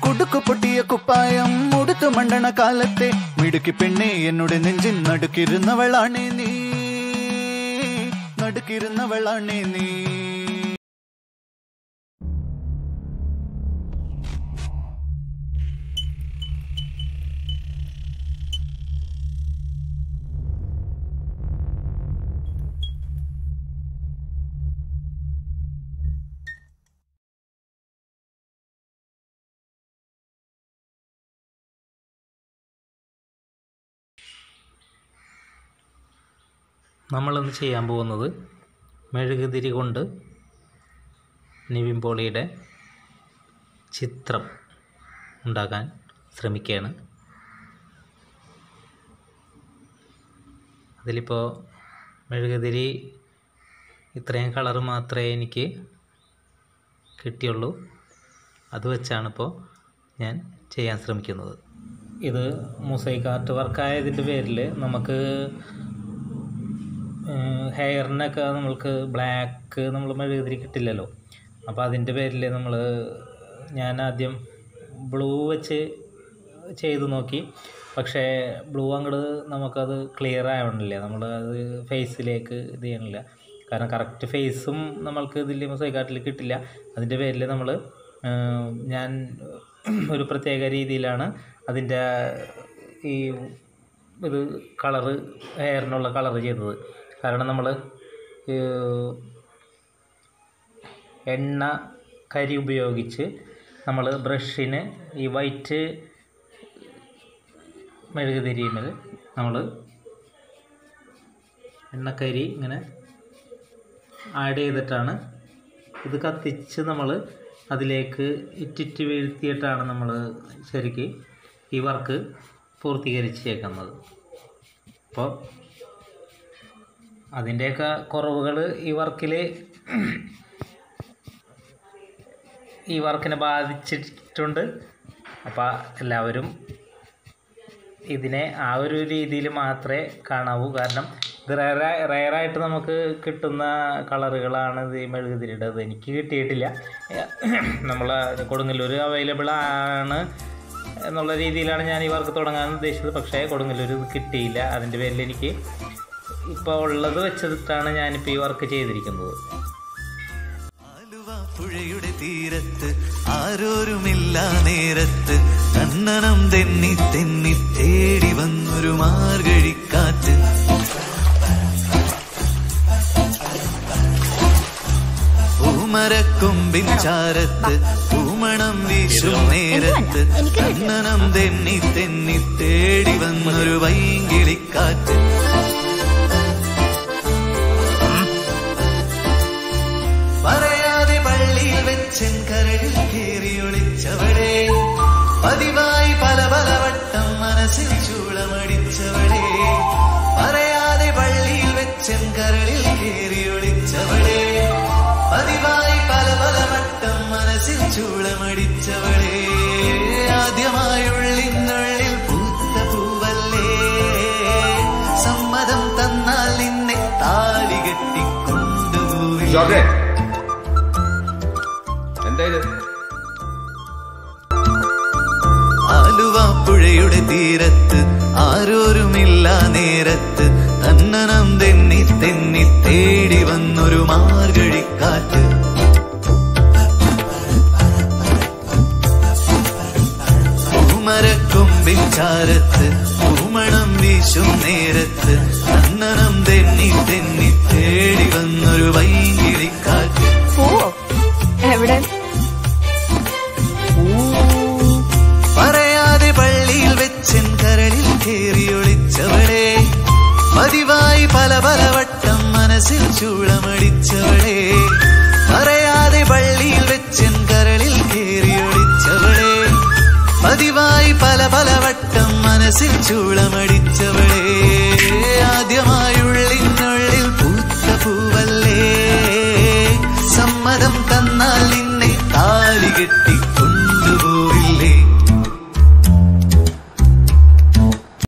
കുടുക്കു പൊട്ടിയ കുപ്പായം മുടുത്തു മണ്ടണ കാലത്തെ മിടുക്കി പെണ്ണെ എന്നോട് നെഞ്ചിൻ നടുക്കിരുന്നവളാണേ നീ നടുക്കിരുന്നവളാണേ നീ നമ്മളിന്ന് ചെയ്യാൻ പോകുന്നത് മെഴുകുതിരി കൊണ്ട് നിവിൻ പോളിയുടെ ചിത്രം ഉണ്ടാക്കാൻ ശ്രമിക്കുകയാണ് അതിലിപ്പോൾ മെഴുകുതിരി ഇത്രയും കളറ് മാത്രമേ എനിക്ക് കിട്ടിയുള്ളൂ അത് വെച്ചാണിപ്പോൾ ഞാൻ ചെയ്യാൻ ശ്രമിക്കുന്നത് ഇത് മൊസൈക്ക് ആർട്ട് വർക്കായതിൻ്റെ പേരിൽ നമുക്ക് ഹെയറിനൊക്കെ നമ്മൾക്ക് ബ്ലാക്ക് നമ്മൾ മെഴുകുതിരി കിട്ടില്ലല്ലോ അപ്പോൾ അതിൻ്റെ പേരിൽ നമ്മൾ ഞാൻ ആദ്യം ബ്ലൂ വെച്ച് ചെയ്ത് നോക്കി പക്ഷേ ബ്ലൂ അങ്ങോട്ട് നമുക്കത് ക്ലിയർ ആവണില്ല നമ്മൾ അത് ഫേസിലേക്ക് ഇത് ചെയ്യണില്ല കാരണം കറക്റ്റ് ഫേസും നമ്മൾക്ക് ഇതിൽ മൊസൈക്കാട്ടിൽ കിട്ടില്ല അതിൻ്റെ പേരിൽ നമ്മൾ ഞാൻ ഒരു പ്രത്യേക രീതിയിലാണ് അതിൻ്റെ ഈ ഇത് കളറ് ഹെയറിനുള്ള കളറ് ചെയ്തത് കാരണം നമ്മൾ എണ്ണ കരി ഉപയോഗിച്ച് നമ്മൾ ബ്രഷിന് ഈ വൈറ്റ് മെഴുകുതിരിമേൽ നമ്മൾ എണ്ണക്കരി ഇങ്ങനെ ആഡ് ചെയ്തിട്ടാണ് ഇത് കത്തിച്ച് നമ്മൾ അതിലേക്ക് ഇറ്റിറ്റ് വീഴ്ത്തിയിട്ടാണ് നമ്മൾ ശരിക്ക് ഈ വർക്ക് പൂർത്തീകരിച്ചേക്കുന്നത് അപ്പോൾ അതിൻ്റെയൊക്കെ കുറവുകൾ ഈ വർക്കിൽ ഈ വർക്കിനെ ബാധിച്ചിട്ടുണ്ട് അപ്പോൾ എല്ലാവരും ഇതിനെ ആ ഒരു രീതിയിൽ മാത്രമേ കാണാവൂ കാരണം ഇത് റയറ റയറായിട്ട് നമുക്ക് കിട്ടുന്ന കളറുകളാണ് ഇത് ഈ മെഴുകുതിരിയുടേത് എനിക്ക് കിട്ടിയിട്ടില്ല നമ്മൾ കൊടുങ്ങല്ലൂർ അവൈലബിൾ ആണ് എന്നുള്ള രീതിയിലാണ് ഞാൻ ഈ വർക്ക് തുടങ്ങാൻ ഉദ്ദേശിച്ചത് പക്ഷേ കൊടുങ്ങല്ലൂർ ഇത് കിട്ടിയില്ല അതിൻ്റെ പേരിൽ എനിക്ക് ഇപ്പോൾ ഉള്ളത് വെച്ചിട്ടാണ് ഞാനിപ്പോൾ ഈ വർക്ക് ചെയ്തിരിക്കുന്നത് ആലുവ പുഴയുടെ തീരത്ത് ആരോരുമില്ല നേരത്ത് കണ്ണനം തെന്നി തെന്നി തേടി വന്നൊരു മാർഗഴിക്കാറ്റ് പൂമരക്കൊമ്പിൻ ചാരത്ത് പൂമണം വീശും നേരത്ത് കണ്ണനം തെന്നി തെന്നി തേടി വന്നൊരു വൈകിളിക്കാറ്റ് പറയാതെ പള്ളിയിൽ വെച്ചൻ കരടിൽ കേറി ഒളിച്ചവളെ പതിവായി പല പല വട്ടം മനസ്സിൽ ചൂളമടിച്ചവളെ പറയാതെ പള്ളിയിൽ വെച്ചൻ കരളിൽ കേറി ഒളിച്ചവളെ പതിവായി പല പല വട്ടം മനസ്സിൽ ചൂളമടിച്ചവളെ ആദ്യമായുള്ളിനുള്ളിൽ പൂത്ത പൂവല്ലേ സമ്മതം തന്നാൽ നിന്നെ താലി കെട്ടിക്കൊണ്ടുപോയി ജോർജെ എന്താ ഇത് ആലുവ പുഴയുടെ തീരത്ത് ആരോരുമില്ല നേരത്ത് തന്നനം തെന്നി തെന്നി തേടി വന്നൊരു മാർഗഴിക്കാറ്റ് പൂമരക്കൊമ്പിൻ ചാരത്ത് പൂമണം വീശും നേരത്ത് തന്നനം തെന്നി തെന്നി തേടി വന്നൊരു വൈകിളിക്കാറ്റ് പോവോ എവിടെ പറയാതെ പള്ളിയിൽ വെച്ചൻ കരളിൽ കേറി ഒളിച്ചവളെ പതിവായി പല പല വട്ടം മനസ്സിൽ ചൂളമടിച്ചവളെ പറയാതെ പള്ളിയിൽ വെച്ചൻ കരളിൽ കേറി ഒളിച്ചവളെ പതിവായി പല പല വട്ടം മനസ്സിൽ ചൂളമടിച്ചവളെ